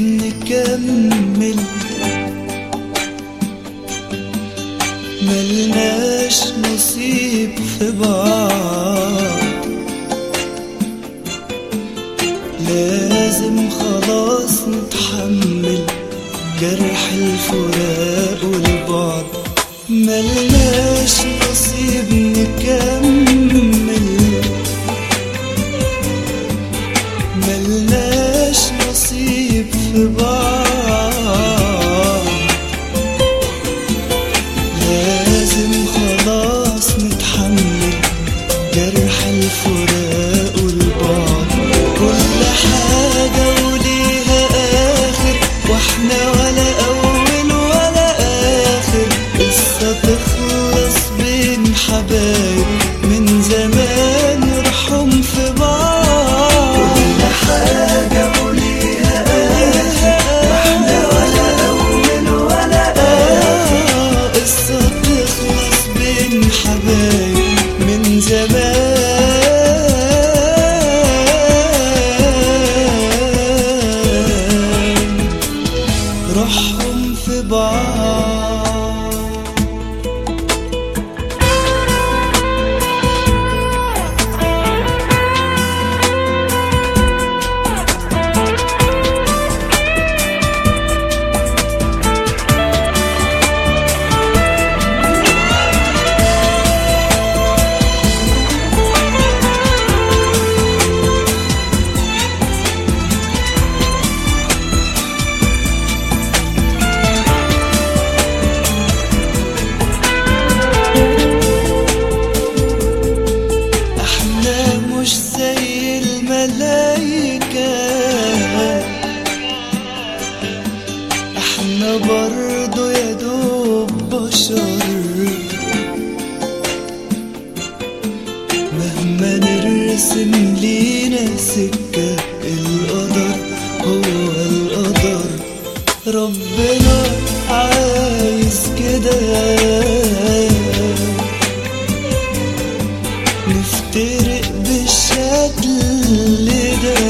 نكمل ملناش نصيب في بعض لازم خلاص نتحمل جرح الفراق والبعد ملناش نصيب نكمل ملناش نصيب في بعض لازم خلاص نتحمل جرح الفراق والبعد كل حاجة وليها آخر واحنا ولا أول ولا آخر قصة تخلص بين حبايب من زمان روحهم في بعض كل حاجة وليها آخر واحنا ولا أول ولا آخر قصة تخلص بين حبايب من زمان روحهم في بعض احنا مش زي الملايكة احنا برضو يا دوب بشر مهما نرسم لينا سكة القدر هو القدر ربنا عايز كده نفترق بالشكل ده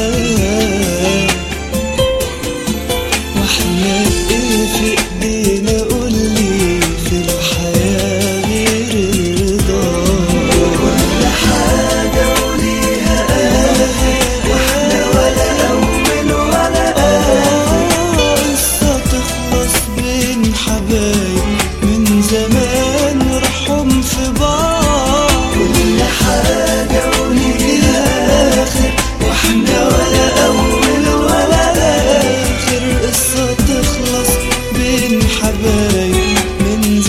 واحنا ايه في ايدينا قولي في الحياة غير الرضا كل حاجة وليها آخر واحنا ولا أول ولا آخر قصة تخلص بين حبايب من زمان روحهم في بعض كل حاجة وليها آخر واحنا ولا أول ولا آخر قصة تخلص بين حبايب من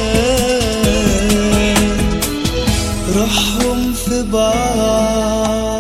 زمان روحهم في بعض